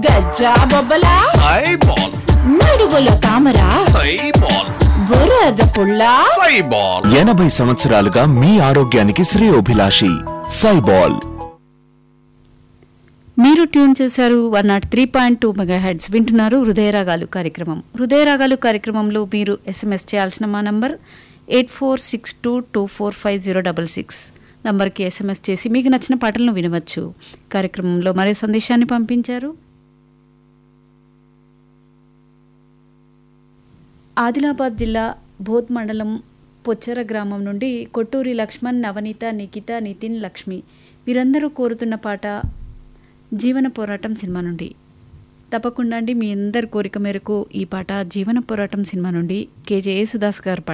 గజ్జా బొబ్బలా సైబాల్ నడుగులో తామరా సైబాల్ బురద పుల్లా సైబాల్ ఎనభై సంవత్సరాలుగా మీ ఆరోగ్యానికి శ్రేయోభిలాషి సైబాల్ మీరు ట్యూన్ చేశారు one naught three point two megahertz వింటున్నారు హృదయరాగాలు కార్యక్రమం హృదయరాగాలు కార్యక్రమంలో మీరు ఎస్ఎంఎస్ చేయాల్సిన మా number eight four six two two four five zero double six నంబర్కి ఎస్ఎంఎస్ చేసి మీకు నచ్చిన పాటలను వినవచ్చు కార్యక్రమంలో మరే సందేశాన్ని పంపించారు ఆదిలాబాద్ జిల్లా బోధ్ మండలం పొచ్చర గ్రామం నుండి కొట్టూరి లక్ష్మణ్ నవనీత నిఖిత నితిన్ లక్ష్మి వీరందరూ కోరుతున్న పాట జీవన పోరాటం సినిమా నుండి తప్పకుండా అండి మీ అందరి కోరిక మేరకు ఈ పాట జీవన పోరాటం సినిమా నుండి కేజే యేసుదాస్ గారు పాడారు